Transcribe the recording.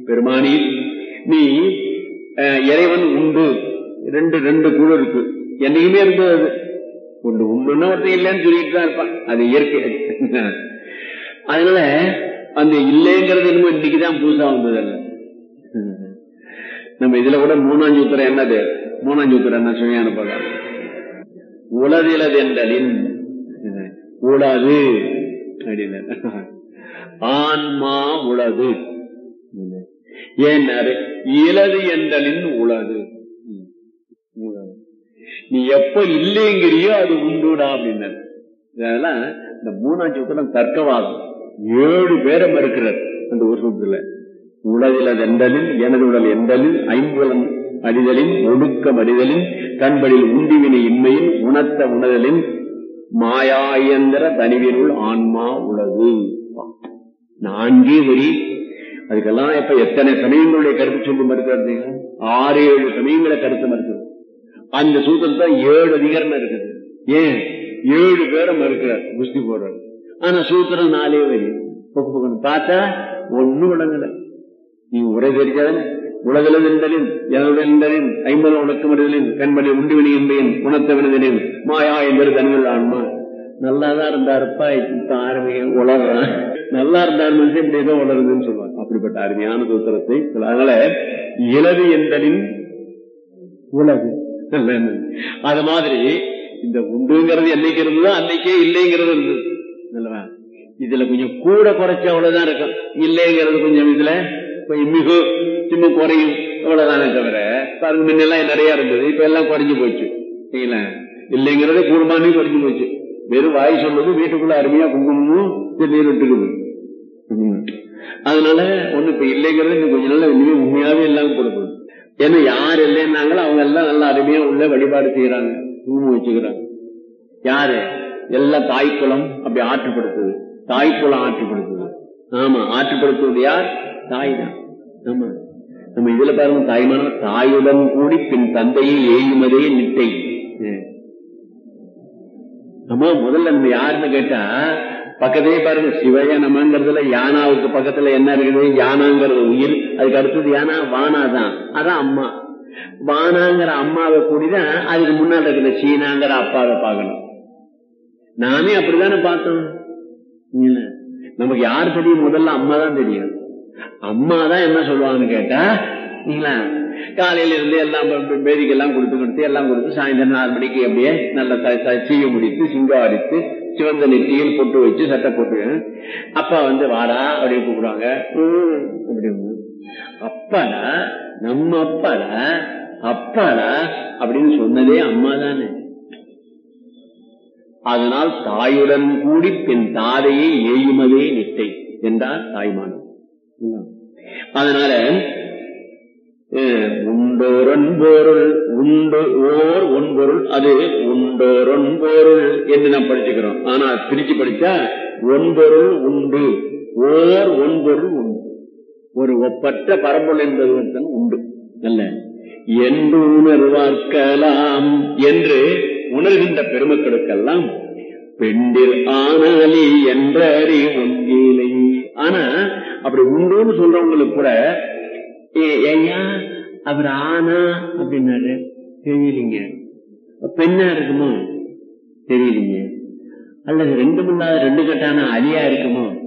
பெருமானி நீ அஹ், இறைவன் உண்டு ரெண்டு ரெண்டு குழு இருக்கு என்னைக்குமே இருந்தது அது ஒன்று உண்டுன்னா ஒருத்தன் இல்லைன்னு சொல்லிட்டு தான் இருப்பான் அது இயற்கை அதனால அந்த இல்லைங்கிறது என்னமோ இன்னைக்குதான் புதுசா வந்தது அல்ல நம்ம இதுல கூட மூணாஞ்சு உத்தரம் என்னது மூணாஞ்சு உத்தரம் என்ன சுவையான பதம் உளதிலது என்றலின் உளது அப்படின்னு ஆன்மா உளது ஏன்னாரு இலது என்றலின் உளது உளது. நீ எப்ப இல்லைங்கிறியோ அது உண்டுடா அப்படின்னாரு இதெல்லாம் இந்த மூணாம் சூத்திரம் தர்க்கவாதம் ஏழு பேரை மறுக்கிறார் அந்த ஒரு சூத்திரத்துல உலகில் எந்தலின் எனது உடல் எந்தலின் ஐம்புலம் அடிதலின் ஒடுக்கம் அடிதலின் கண்படில் உண்டிவினை இன்மையின் உணர்த்த உணதலின் மாயாயந்திர தனிவினுள் ஆன்மா உலகு நான்கே வரி அதுக்கெல்லாம் இப்ப எத்தனை சமயங்களுடைய கருத்து சொல்லி மறுக்கிறது ஆறு ஏழு சமயங்களை கருத்து மறுக்கிறது அந்த சூத்திரத்தை ஏழு அதிகாரம் இருக்குது ஏன் ஏழு பேரை மறுக்கிறார் குஸ்தி போடுறாரு ஆனா சூத்திரம் நாலே வரி பொக்கு பொக்குன்னு பார்த்தா ஒண்ணும் விளங்கல நீ உரை தெரிஞ்சாதானே உலகில் நின்றலின் எனதுடலின் ஐம்பது உணக்கமடைதலின் கண்மணி உண்டுவினி என்பேன் உணர்த்தவினதனின் மாயா என்பது தனிகள் ஆன்மா நல்லாதான் இருந்தாருப்பா இப்ப ஆரம்பிக்க உலகம் நல்லா இருந்தார் மனுஷன் இப்படி ஏதோ உலருதுன்னு சொல்லுவாங்க அப்படிப்பட்ட அருமையான சூத்திரத்தை சொல்ல- அதனால இலது என்றலின் உலகு அது மாதிரி இந்த உண்டுங்கிறது என்னைக்கு இருந்ததோ அன்னைக்கே இல்லைங்கிறது இருந்தது நல்லவா இதுல கொஞ்சம் கூட குறைச்ச அவ்வளவுதான் இருக்கும் இல்லைங்கிறது கொஞ்சம் இதுல கொஞ்சம் மிகு சின்ன குறையும் அவ்வளவுதானே தவிர பாருங்க முன்னெல்லாம் நிறைய இருந்தது இப்ப எல்லாம் குறைஞ்சு போச்சு சரிங்களா இல்லைங்கிறது கூடுமானே குறைஞ்சு போச்சு வெறும் வாய் சொல்றது வீட்டுக்குள்ள அருமையா குங்குமமும் திருநீர் விட்டுக்குது ம். அதனால ஒண்ணு இப்ப இல்லைங்கிறது இன்னும் கொஞ்ச நாள் இனிமே உண்மையாவே இல்லாம கொடுக்கணும் ஏன்னா யார் இல்லைன்னாங்களோ அவங்க எல்லாம் நல்லா அருமையா உள்ள வழிபாடு செய்யறாங்க குங்குமம் வச்சுக்கிறாங்க யாரு எல்லாம் தாய்க்குளம் அப்படி ஆற்றுப்படுத்துது தாய்க்குளம் ஆற்றுப்படுத்துது ஆமா ஆற்றுப்படுத்துவது யார் தாய் தான் ஆமா நம்ம இதுல பாருங்க தாய்மான தாயுடன் கூடி பின் தந்தையை ஏயுமதே நிட்டை ம். ஆமா முதல்ல நம்ம யாருன்னு கேட்டா பக்கத்திலே பாருங்க சிவய நமங்கிறதுல யானாவுக்கு பக்கத்துல என்ன இருக்குது யானாங்கிறது உயிர் அதுக்கு அடுத்தது யானா வானா தான் அதான் அம்மா வானாங்கிற அம்மாவை கூடிதான் அதுக்கு முன்னாடி இருக்கிற சீனாங்கிற அப்பாவை பார்க்கணும் நாமே அப்படித்தானே பார்த்தோம் இல்ல. நமக்கு யார் தெரியும் முதல்ல அம்மா தான் தெரியும் அம்மா தான் என்ன சொல்லுவாங்கன்னு கேட்டா இல்லைங்களா காலையில இருந்து எல்லாம் பேதிக்கெல்லாம் கொடுத்து கொடுத்து எல்லாம் கொடுத்து சாயந்தரம் நாலு மணிக்கு அப்படியே நல்ல த- த- சீய முடித்து சிங்காரித்து சிவந்த நெத்தியில் பொட்டு வச்சு சட்டை போட்டு அப்பா வந்து வாடா அப்படின்னு கூப்பிடுவாங்க "ம்" அப்படின்னு அப்பாடா நம்ம அப்பாடா அப்பாடா அப்படின்னு சொன்னதே அம்மா தானே அதனால் தாயுடன் கூடி பின் தாதையை ஏயுமதே நிட்டை என்றார் தாய்மானம் அதனால அஹ், உண்டோரன் பொருள் உண்டு ஓர் ஒன்பொருள் அது உண்டோரன் பொருள் என்று நாம் படிச்சுக்கிறோம் ஆனா பிரிச்சு படிச்சா ஒன்பொருள் உண்டு ஓர் ஒன்பொருள் உண்டு ஒரு ஒப்பற்ற பரம்பொருள் என்பது ஒருத்தன் உண்டு அல்ல என்று உணர்வார்க்கலாம் என்று உணர்கின்ற பெருமக்களுக்கெல்லாம் பெண்டில் ஆனாலி என்ற அறி ஒன்றிலை ஆனா அப்படி உண்டுன்னு சொல்றவங்களுக்கு கூட "ஏ- ஐயா அவர் ஆனா அப்படின்னாரு தெரியலீங்க பெண்ணா இருக்குமோ தெரியலீங்க அல்லது ரெண்டு முன்னாத ரெண்டு கட்டான அலியா இருக்குமோ